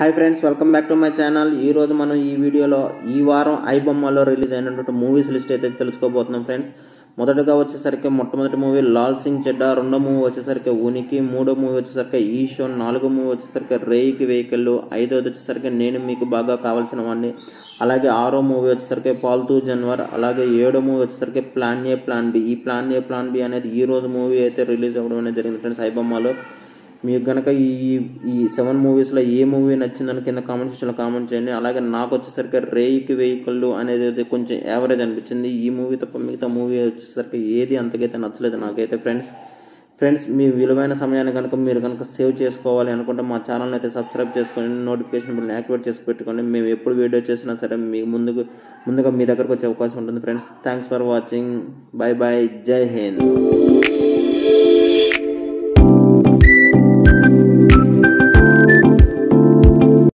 hi friends welcome back to my channel ఈ రోజు మనం ఈ వీడియోలో ఈ వారం ఐ బొమ్మలో రిలీజ్ అయినటువంటి మూవీస్ లిస్ట్ అయితే తెలుసుకోబోతున్నాం ఫ్రెండ్స్ మొదటగా వచ్చేసరికి మొట్టమొదటి మూవీ లాల్ సింగ్ చెడ్డా రెండో మూవీ వచ్చేసరికి ఉనికి మూడో మూవీ వచ్చేసరికి ఈషో నాలుగో మూవీ వచ్చేసరికి రేయికి వెహికల్ ఐదోది వచ్చేసరికి నేను మీకు బాగా కావాల్సిన వాడిని అలాగే ఆరో మూవీ వచ్చేసరికి పాల్తూ జన్వర్ అలాగే ఏడో మూవీ వచ్చేసరికి ప్లాన్ ఏ ప్లాన్ బి ఈ ప్లాన్ ఏ ప్లాన్ బి అనేది ఈ రోజు మూవీ అయితే రిలీజ్ అవ్వడం అనేది జరిగింది ఫ్రెండ్స్ ఐ బొమ్మలో మీకు గనక ఈ ఈ సెవెన్ మూవీస్లో ఏ మూవీ నచ్చిందని కింద కామెంట్ సెక్షన్లో కామెంట్ చేయండి అలాగే నాకు వచ్చేసరికి రేయికి వెహికల్ అనేది అయితే కొంచెం యావరేజ్ అనిపించింది ఈ మూవీ తప్ప మిగతా మూవీ వచ్చేసరికి ఏది అంతకైతే నచ్చలేదు నాకైతే ఫ్రెండ్స్ ఫ్రెండ్స్ మీ విలువైన సమయాన్ని కనుక మీరు కనుక సేవ్ చేసుకోవాలి అనుకుంటే మా ఛానల్ని అయితే సబ్స్క్రైబ్ చేసుకొని నోటిఫికేషన్ బిల్ని యాక్టివేట్ చేసి పెట్టుకోండి మేము ఎప్పుడు వీడియో చేసినా సరే మీ ముందుకు ముందుగా మీ దగ్గరకు వచ్చే అవకాశం ఉంటుంది friends thanks for watching bye bye Jai Hind